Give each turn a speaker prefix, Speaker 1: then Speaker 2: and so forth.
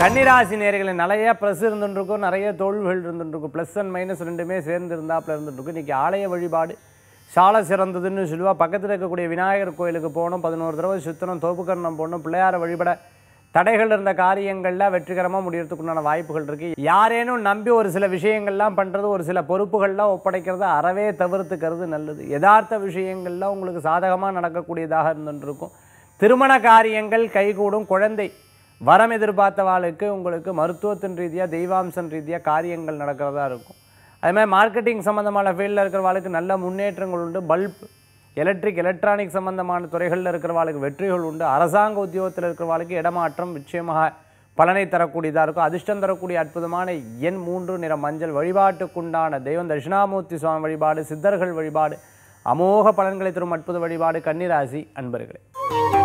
Speaker 1: கன்னிராசி நேர்களை நிறைய ப்ளஸ் இருந்துருக்கும் நிறைய தோல்விகள் இருந்துருக்கும் ப்ளஸ் அண்ட் மைனஸ் ரெண்டுமே சேர்ந்து இருந்தாப்புல இருந்துருக்கும் இன்றைக்கி ஆலய வழிபாடு சால சிறந்ததுன்னு சொல்லுவா பக்கத்தில் இருக்கக்கூடிய விநாயகர் கோயிலுக்கு போகணும் பதினோரு தடவை சுத்தணும் தோப்புக்கரணம் போகணும் பிள்ளையாரை வழிபட தடைகள் இருந்த காரியங்கள்லாம் வெற்றிகரமாக முடியறதுக்குண்டான வாய்ப்புகள் இருக்குது யாரேனும் நம்பி ஒரு சில விஷயங்கள்லாம் பண்ணுறது ஒரு சில பொறுப்புகள்லாம் ஒப்படைக்கிறது அறவே தவிர்த்துக்கிறது நல்லது யதார்த்த விஷயங்கள்லாம் உங்களுக்கு சாதகமாக நடக்கக்கூடியதாக இருந்துருக்கும் திருமண காரியங்கள் கைகூடும் குழந்தை வரம் எதிர்பார்த்தவாளுக்கு உங்களுக்கு மருத்துவத்தின் ரீதியாக தெய்வாம்சன் ரீதியாக காரியங்கள் நடக்கிறதா இருக்கும் அதே மாதிரி மார்க்கெட்டிங் சம்மந்தமான ஃபீல்டில் இருக்கிறவாளுக்கு நல்ல முன்னேற்றங்கள் உண்டு பல்ப் எலக்ட்ரிக் எலக்ட்ரானிக் சம்பந்தமான துறைகளில் இருக்கிறவாளுக்கு வெற்றிகள் உண்டு அரசாங்க உத்தியோகத்தில் இருக்கிறவாளுக்கு இடமாற்றம் நிச்சயமாக பலனை தரக்கூடியதாக இருக்கும் அதிர்ஷ்டம் தரக்கூடிய அற்புதமான எண் மூன்று நிற மஞ்சள் வழிபாட்டுக்குண்டான தெய்வம் தட்சிணாமூர்த்தி சுவாமி வழிபாடு சித்தர்கள் வழிபாடு அமோக பலன்களை தரும் அற்புத வழிபாடு கன்னிராசி அன்பர்களே